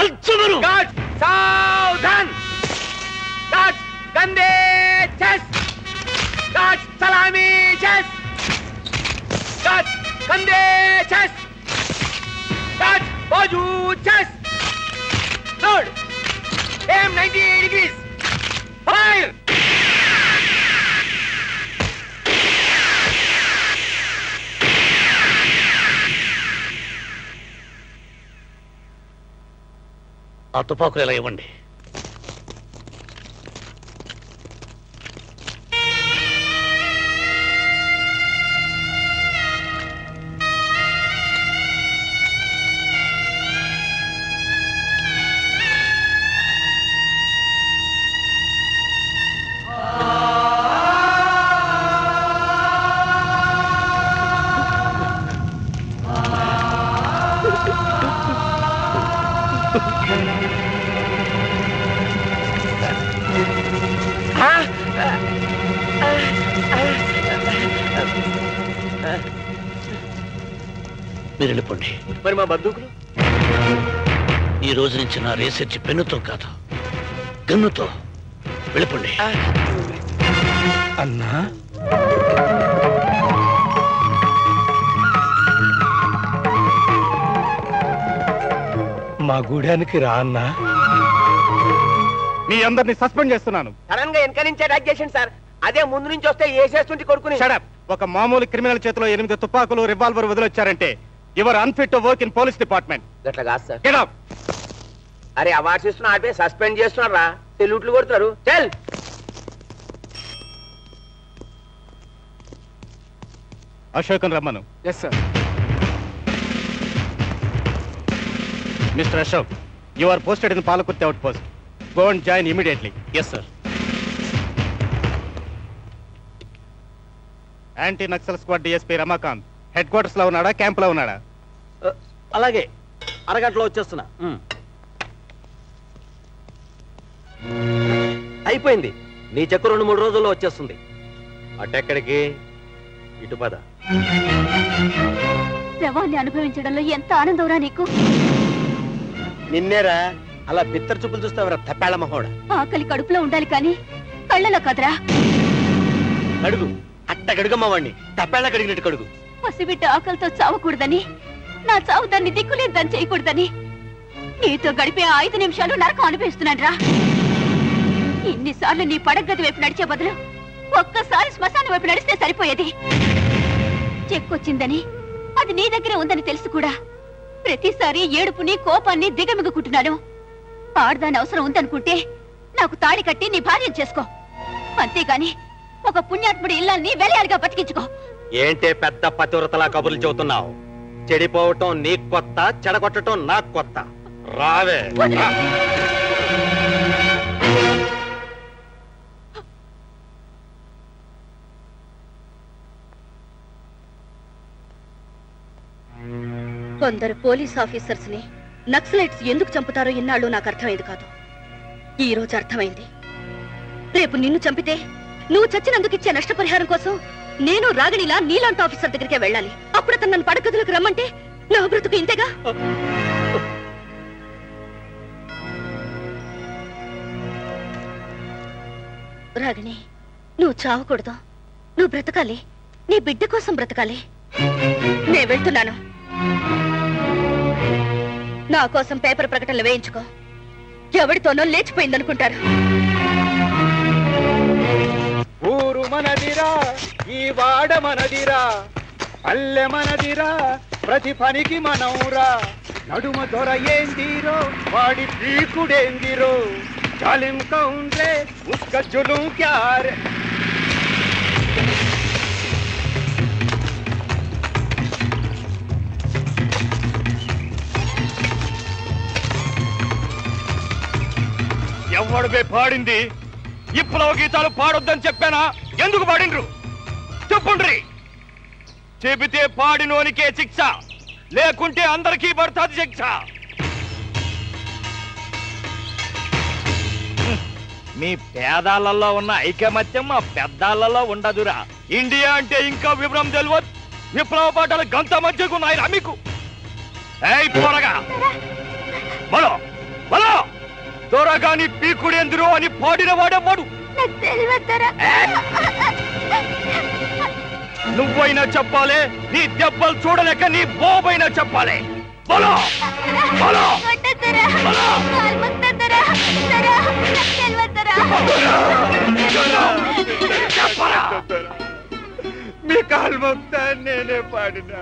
కాల్చమను guard సావధాన్ guard గందే చెస్ గాడ్ సలామీ చెస్ గాడ్ గందే చెస్ గాడ్ బాజు చెస్ లోడ్ ఏం 90 డిగ్రీస్ ఫైర్ ఆ తుపాకులు ఇలా ఇవ్వండి మీరు వెళ్ళిపోండి మరి మా బందూకులు ఈ రోజు నుంచి నా రీసెర్చ్ పెన్నుతో కాదు గన్నుతో వెళ్ళిపోండి అన్నా మా గూడానికి రా అన్నా మీ అందరిని సస్పెండ్ చేస్తున్నాను సడన్ గా వెనక నుంచి అటాక్ చేసింది సార్ అదే ముందు నుంచి వస్తే వేసేస్తుంటే కొడుకుని షడప్ ఒక మామూలు క్రిమినల్ చేతిలో ఎనిమిది తుపాకులు రివాల్వర్ వదిలొచ్చారంటే your unfit to work in police department గట్ల కాదు సార్ గెట్ అప్ అరే అవార్డ్స్ ఇస్తున్నా ఆపే సస్పెండ్ చేస్తున్నారు రా సెల్యూట్లు కొడుతున్నారు చెల్ అశోకన్ రమ్మను yes sir mister Ashok you are posted in Palakurthi out post go and join immediately yes sir anti Naxal squad DSP Ramakant headquarters లో ఉన్నాడా క్యాంప్ లో ఉన్నాడా అలాగే అరగంటలో వచ్చేస్తున్నా అయిపోయింది నీ చెక్కు రెండు మూడు రోజుల్లో వచ్చేస్తుంది అటెక్కడికి ఇటు పద శవాన్ని అనుభవించడంలో ఎంత ఆనందంరా నీకు నిన్నేరా అలా బిత్తర చూపులు చూస్తావరా తప్పేళ మహోడ ఆకలి కడుపులో ఉండాలి కానీ కళ్ళలో కదరా కడుగు అట్ట కడుగమ్మ వాడిని తప్పేళ కడిగినట్టు కడుగు పసిబిడ్డ ఆకలితో చావకూడదని నా చావు దాన్ని దిక్కులేదని చేయకూడదని నీతో గడిపే ఆ ఐదు నిమిషాలు నరకం అనిపిస్తున్నాడ్రా ఇన్నిసార్లు నీ పడగది వైపు నడిచే బదులు ఒక్కసారి శ్మశానం వైపు నడిస్తే సరిపోయేది చెక్కొచ్చిందని అది నీ దగ్గరే ఉందని తెలుసు కూడా ప్రతిసారి ఏడుపుని కోపాన్ని దిగమిగుకుంటున్నాను ఆడదాని అవసరం ఉందనుకుంటే నాకు తాళి కట్టి నీ భార్య చేసుకో అంతేగాని ఒక పుణ్యాత్ముడి ఇల్లాన్ని వెలయాలిగా బతికించుకో ఏంటే పెద్ద పతివ్రతలా కబుర్లు చెబుతున్నావు చెడిపోవటం నీకు కొత్త చెడగొట్టడం నాకు కొత్త రావే రా. కొందరు పోలీస్ ఆఫీసర్స్ ని నక్సలైట్స్ ఎందుకు చంపుతారో ఇన్నాళ్ళు నాకు అర్థమైంది కాదు ఈ రోజు అర్థమైంది రేపు నిన్ను చంపితే నువ్వు చచ్చినందుకు ఇచ్చే నష్టపరిహారం కోసం నేను రాగిణిలా నీలాంటి ఆఫీసర్ దగ్గరికే వెళ్ళాలి అప్పుడు అతను నన్ను పడగదులకు రమ్మంటే నా బ్రతుకు ఇంతేగా రాగిణి నువ్వు చావకూడదు నువ్వు బ్రతకాలి నీ బిడ్డ కోసం బ్రతకాలి నేను వెళ్తున్నాను నా కోసం పేపర్ ప్రకటనలు వేయించుకో ఎవరితోనో లేచిపోయిందనుకుంటారు ఊరు మనదిరా ఈ వాడ మనదిరా పల్లె మనదిరా ప్రతి పనికి మనవురా నడుమ దొర ఏందిరో వాడి పీకుడేందిరో జాలిం కౌండ్రే ఉస్క జులుం క్యారే ఎవడు పాడింది విప్లవ గీతాలు పాడొద్దని చెప్పానా ఎందుకు పాడిండ్రు చెప్పుండ్రి చెబితే పాడినోనికే శిక్ష లేకుంటే అందరికీ పడుతుంది శిక్ష మీ పేదాలలో ఉన్న ఐకమత్యం మా పెద్దాలలో ఉండదురా ఇండియా అంటే ఇంకా వివరం తెలియదు విప్లవ పాటలు గంత మధ్యకు ఉన్నాయి మీకు ఏయ్ పోరగా బలో దొరగాని పీకుడెందురు అని పాడిన వాడెవ్వడు నువ్వైనా చెప్పాలే నీ దెబ్బలు చూడలేక నీ బోబైనా చెప్పాలి బలో బలో బలో చెప్పరా మీ కాలు మొక్తా నేనే పాడినా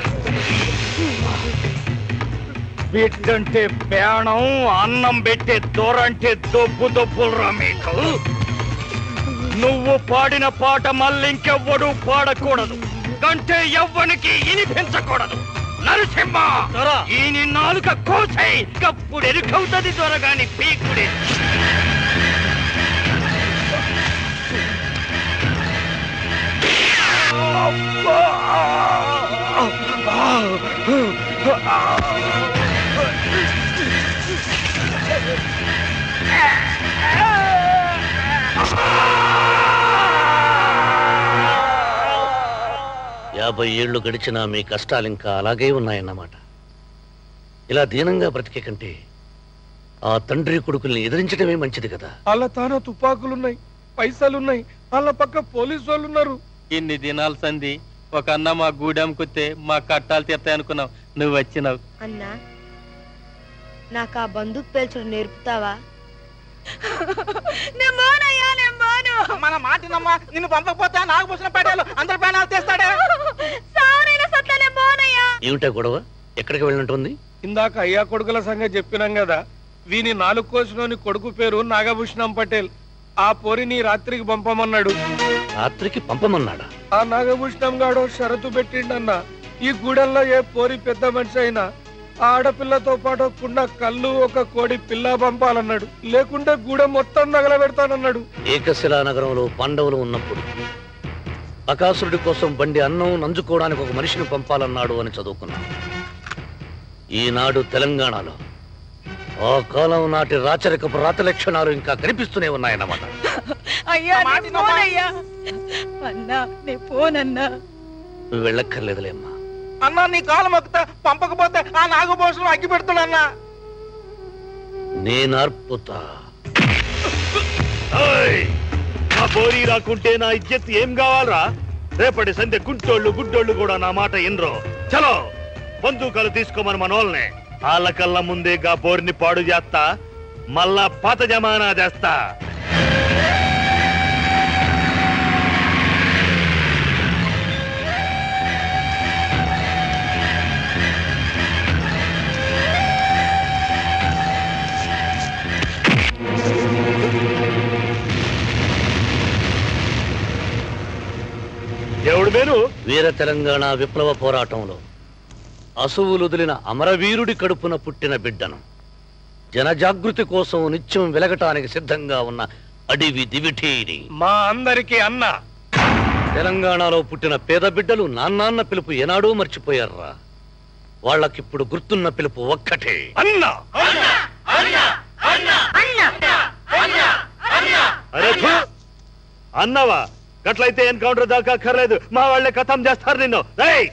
బిడ్డంటే పేణం అన్నం పెట్టే దూరంటే దొబ్బు దొబ్బులరా మీకు నువ్వు పాడిన పాట మళ్ళీ ఇంకెవ్వడు పాడకూడదు కంటే ఎవ్వనికి ఇనిపించకూడదు నరసింహ ఈ నాలుక కోసై కప్పుడు ఎరుకవుతుంది దొరగాని పీకుడే యాభై ఏళ్లు గడిచినా మీ కష్టాలు ఇంకా అలాగే ఉన్నాయన్నమాట ఇలా దీనంగా బ్రతికే కంటే ఆ తండ్రి కొడుకుల్ని ఎదిరించడమే మంచిది కదా వాళ్ళ తాన తుపాకులున్నాయి పైసలున్నాయి వాళ్ళ పక్క పోలీసు వాళ్ళు ఉన్నారు ఇన్ని దినాలు సంధి ఒక అన్న మా గూడెం కుత్తే మా కట్టాలు తీర్తాయి అనుకున్నావు నువ్వు వచ్చినావు అన్నా నాకు ఆ బందూక్ పేల్చడం నేర్పుతావా మన మాటినమ్మా నిన్ను పంపకపోతే నాకు పోసిన పడేలు అందరి ప్రాణాలు తీస్తాడే ఏమిటా గొడవ ఎక్కడికి వెళ్ళినట్టుంది ఇందాక అయ్యా కొడుకుల సంగతి చెప్పినాం కదా వీని నాలుగు కోసులోని కొడుకు పేరు నాగభూషణం పటేల్ ఆ పోరిని రాత్రికి పంపమన్నాడు రాత్రికి పంపమన్నాడా ఆ నాగభూషణం గాడు షరతు పెట్టిండన్న ఈ గూడెల్లో ఏ పోరి పెద్ద మనిషి అయినా ఆ ఆడపిల్లతో పాటు కుండ కళ్ళు ఒక కోడి పిల్ల పంపాలన్నాడు లేకుంటే గూడెం మొత్తం నగలబెడతానన్నాడు ఏకశిలా నగరంలో పాండవులు ఉన్నప్పుడు బకాసురుడి కోసం బండి అన్నం నంజుకోవడానికి ఒక మనిషిని పంపాలన్నాడు అని చదువుకున్నాను ఈనాడు తెలంగాణలో ఆ కాలం నాటి రాచరికపు రాత లక్షణాలు ఇంకా కనిపిస్తూనే ఉన్నాయన్నమాట అయ్యా నా మాట వినమ్మా. అన్నా నే పోనన్నా నువ్వు వెళ్ళక్కర్లేదులేమ్మా అన్నా నీ కాలు మొక్కుతా పంపకపోతే ఆ నాగభూషణం అగ్గి పెడుతున్నాన్నా నేనర్పుతా నా బోరీ రాకుంటే నా ఇజ్జత్ ఏం కావాలరా రేపటి సంధ్య గుంటోళ్ళు గుడ్డోళ్ళు కూడా నా మాట ఇన్రో చలో బందూకాలు తీసుకోమని మనోల్ని వాళ్ళ కళ్ళ ముందే గా బోరిని పాడు చేస్తా మళ్ళా పాత జమానా చేస్తా ఎవడు మేను వీర తెలంగాణ విప్లవ పోరాటంలో అసువులుదిలిన అమరవీరుడి కడుపున పుట్టిన బిడ్డను జనజాగృతి కోసం నిత్యం వెలగటానికి సిద్ధంగా ఉన్న అడివి దివిటీని మా అందరికీ అన్న తెలంగాణలో పుట్టిన పేద బిడ్డలు నాన్నాన్న పిలుపు ఏనాడూ మర్చిపోయారా వాళ్ళకిప్పుడు గుర్తున్న పిలుపు ఒక్కటే అన్న అరే థు! అన్నవా గట్లయితే ఎన్కౌంటర్ దాకా అక్కర్లేదు మా వాళ్ళే కథం చేస్తారు నిన్ను రేయ్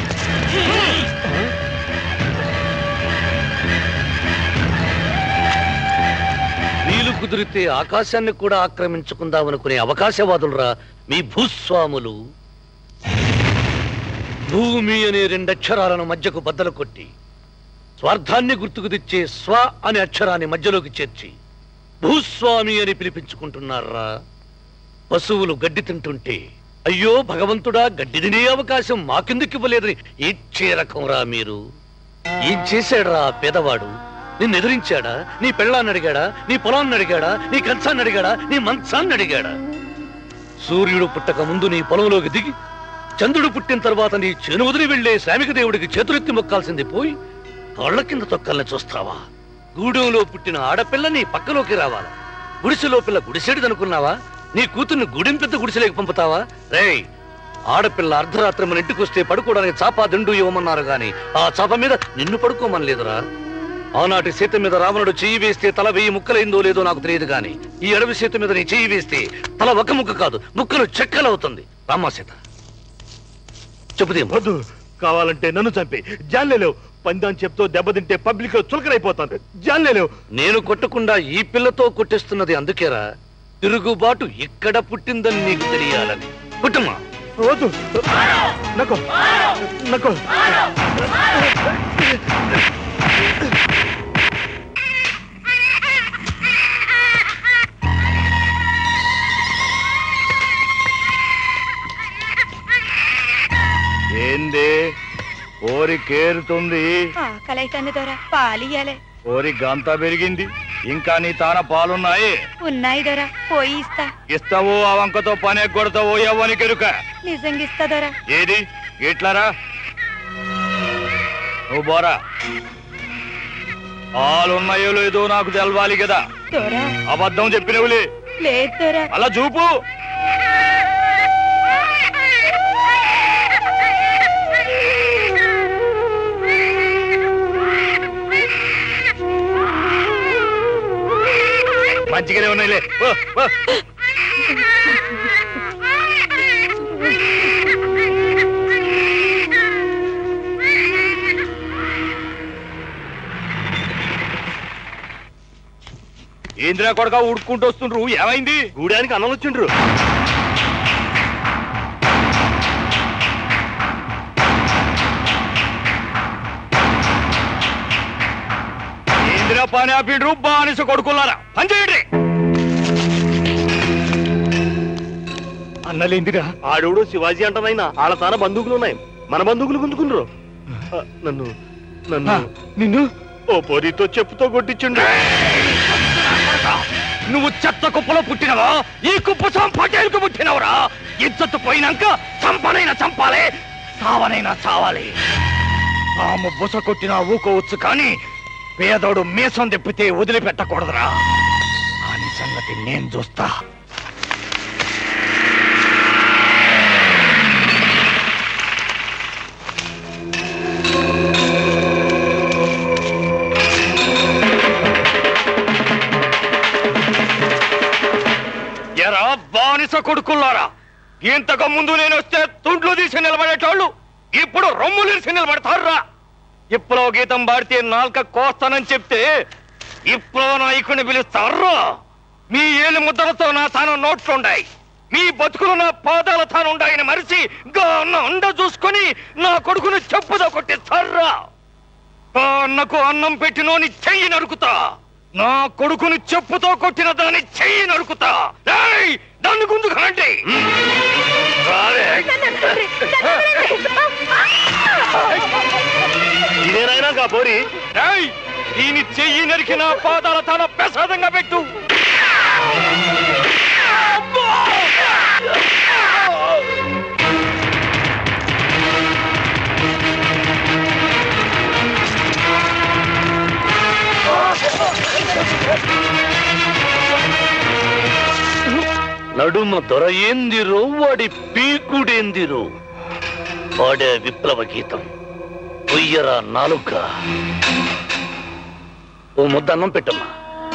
వీలు కుదిరితే ఆకాశాన్ని కూడా ఆక్రమించుకుందామనుకునే అవకాశవాదులరా మీ భూస్వాములు భూమి అనే రెండక్షరాలను మధ్యకు బద్దలు కొట్టి స్వార్థాన్ని గుర్తుకు తెచ్చే స్వ అనే అక్షరాన్ని మధ్యలోకి చేర్చి భూస్వామి అని పిలిపించుకుంటున్నారా పశువులు గడ్డి తింటుంటే అయ్యో భగవంతుడా గడ్డి తినే అవకాశం మాకెందుకు ఇవ్వలేదని ఏడ్చే రకంరా మీరు ఏం చేశాడురా ఆ పేదవాడు నిన్ను ఎదిరించాడా నీ పెళ్ళాన్ని అడిగాడా నీ పొలాన్ని అడిగాడా నీ కంచాన్ని అడిగాడా నీ మంచాన్ని అడిగాడా సూర్యుడు పుట్టక ముందు నీ పొలంలోకి దిగి చంద్రుడు పుట్టిన తర్వాత నీ చేను వదిలి వెళ్లే శ్రామిక దేవుడికి చేతులెత్తి మొక్కాల్సింది పోయి కాళ్ళ కింద తొక్కల్ని చూస్తావా గూడెంలో పుట్టిన ఆడపిల్ల నీ పక్కలోకి రావాలా గుడిసెలో పిల్ల గుడిసెడిదనుకున్నావా నీ కూతుర్ని గుడెం పెద్ద గుడిసెలోకి పంపుతావా రేయ్ ఆడపిల్ల అర్ధరాత్రి మన ఇంటికి వస్తే పడుకోవడానికి చాపా దిండు ఇవ్వమన్నారు గాని ఆ చాప మీద నిన్ను పడుకోమనలేదురా ఆనాటి సీత మీద రావణుడు చెయ్యి వేస్తే తల వెయ్యి ముక్కలైందో లేదో నాకు తెలియదు గాని ఈ అడవి సీత మీద నీ చెయ్యి వేస్తే తల ఒక ముక్క కాదు ముక్కలు చెక్కలవుతుంది రామా సీత చెప్పుదేం వద్దు కావాలంటే నన్ను చంపి జాన్లేలేవు పందాన్ని చెప్తూ దెబ్బతింటే పబ్లిక్ లో చులకనైపోతాను జాన్లేవు నేను కొట్టకుండా ఈ పిల్లతో కొట్టిస్తున్నది అందుకేరా తిరుగుబాటు ఇక్కడ పుట్టిందని నీకు తెలియాలని కుటుంబ వద్దు నకో నకో ఏంది ఓరి కేరుతుంది ఆకలైతుంది దొర పాలియ్యాలే ఓరి గంత పెరిగింది ఇంకా నీ తాన పాలున్నాయి ఉన్నాయి దొర పోయి ఇస్తా ఇస్తావో ఆ వంకతో పని కొడతావో ఎవని కెరుక నిజంగా ఇస్తా దొర ఏది ఇట్లారా నువ్వు బోరా పాలున్నాయో లేదో నాకు తెలవాలి కదా దొర అబద్ధం చెప్పినవులే లేదు దొర అలా చూపు మంచిగానే ఉన్నాయిలే ఓ, ఓ. ఏంద్రా కొడక ఉడుక్కుంటూ వస్తుండ్రు ఏమైంది గూడానికి అన్నం వచ్చిండ్రు ఏంద్రా పని ఆపిడ్రు బానిస కొడుకున్నారా పని చేయండి అన్నలేందిరా ఆడవుడు శివాజీ అంటనైనా ఆళ్ళ తాన బందూకులు ఉన్నాయి మన బందూకులు గుంజుకుండ్రు ఆ, నన్ను నన్ను నిన్ను ఓ పొరితో చెప్పుతో కొట్టించుండ్రు నువ్వు చెత్త కుప్పలో పుట్టినవా ఈ కుప్ప పటేల్కు పుట్టినవరా ఇజ్జత్తు పోయినాక చంపనైనా చంపాలి సావనైనా చావాలి పాము బుస కొట్టినా ఊకోవచ్చు కానీ పేదోడు మీసం తెప్పితే వదిలిపెట్టకూడదురా అని సంగతి నేను చూస్తా ఎరా బానిస కొడుకుల్లారా ఇంతకు ముందు నేను వస్తే తుండ్లు తీసి నిలబడేటోళ్ళు ఇప్పుడు రొమ్ములు తీసి నిలబడతారా ఇప్పుడు గీతం పాడితే నాలుక కోస్తానని చెప్తే ఇప్పుడు నాయకుని పిలుస్తారా మీ ఏలు ముద్రలతో నా తాను నోట్లుండాయి మీ బతుకులు నా పాదాల తాను ఉండాయని మరిచి గా అన్న అండ చూసుకొని నా కొడుకును చెప్పుదో కొట్టిస్తారా ఆ అన్నకు అన్నం పెట్టినోని చెయ్యి నరుకుతా నా కొడుకుని చెప్పుతో కొట్టిన దాని చెయ్యి నరుకుతా ఏయ్, దాన్ని గుంజు కాండి ఇదేనైనా కా పోరి దీని చెయ్యి నరికి నా పాదాల తన ప్రసాదంగా పెట్టు నడుమ దొర ఏందిరో వాడి పీకుడేందిరో వాడే విప్లవ గీతం పొయ్యరా నాలుక ఓ ముద్ద అన్నం పెట్టమ్మా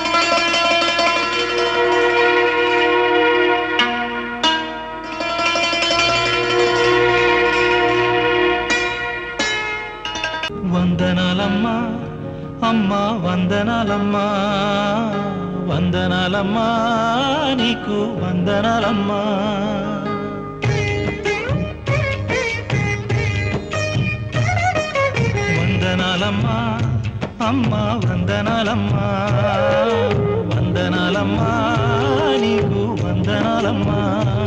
వందనాలమ్మా అమ్మా వందనాలమ్మా వందనాలమ్మా నీకు వందనాలమ్మా వందనాలమ్మా అమ్మా వందనాలమ్మా వందనాలమ్మా నీకు వందనాలమ్మా